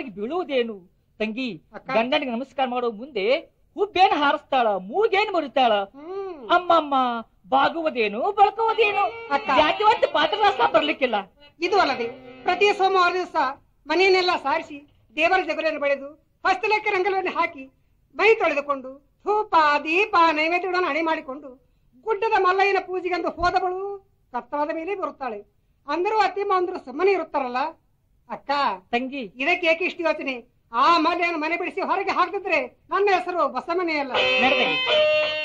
ಕಾಲಿಗೆ ಬೀಳುವುದೇನು ತಂಗಿ ಅಕ್ಕ. ಗಂಡನಿಗೆ ನಮಸ್ಕಾರ ಮಾಡೋ ಮುಂದೆ ಹುಬ್ಬೇನು ಹಾರಿಸ್ತಾಳ ಮೂಗೇನು ಮುರಿತಾಳ ಹ್ಮ್ ಅಮ್ಮಮ್ಮ ಬಾಗುವುದೇನು ಬಳಕುವುದೇನು ಅಕ್ಕ. ಜಾತಿವಂತ ಪಾತ್ರರಾಸ ಬರ್ಲಿಕ್ಕಿಲ್ಲ ಇದು ಅಲ್ಲದೆ ಪ್ರತಿ ಸೋಮವಾರ ದಿವಸ ಮನೆಯನ್ನೆಲ್ಲ ಸಾರಿಸಿ ದೇವರ ಜಗಲಿಯನ್ನು ಬೆಳೆದು ಹಸ್ತಲೆಕ್ಕೆ ರಂಗಲವನ್ನು ಹಾಕಿ ಮೈ ತೊಳೆದುಕೊಂಡು ಧೂಪ ದೀಪ ನೈವೇದ್ಯಗಳನ್ನು ಹಣೆ ಮಾಡಿಕೊಂಡು ಗುಡ್ಡದ ಮಲ್ಲಯ್ಯನ ಪೂಜೆಗೆಂದು ಹೋದವಳು ಕತ್ತವಾದ ಮೇಲೆ ಬರುತ್ತಾಳೆ ಅಂದರೂ ಅತ್ತಿಮ್ಮ ಅಂದ್ರು ಸುಮ್ಮನೆ ಇರುತ್ತಾರಲ್ಲ ಅಕ್ಕ ತಂಗಿ ಇದಕ್ಕೆ ಏಕೆ ಇಷ್ಟು ಯೋಚನೆ ಆ ಮಲ್ಲೆಯನ್ನು ಮನೆ ಬಿಡಿಸಿ ಹೊರಗೆ ಹಾಕಿದ್ರೆ ನನ್ನ ಹೆಸರು ಬಸಮನೆಯಲ್ಲ ನಡೆದಂಗಿ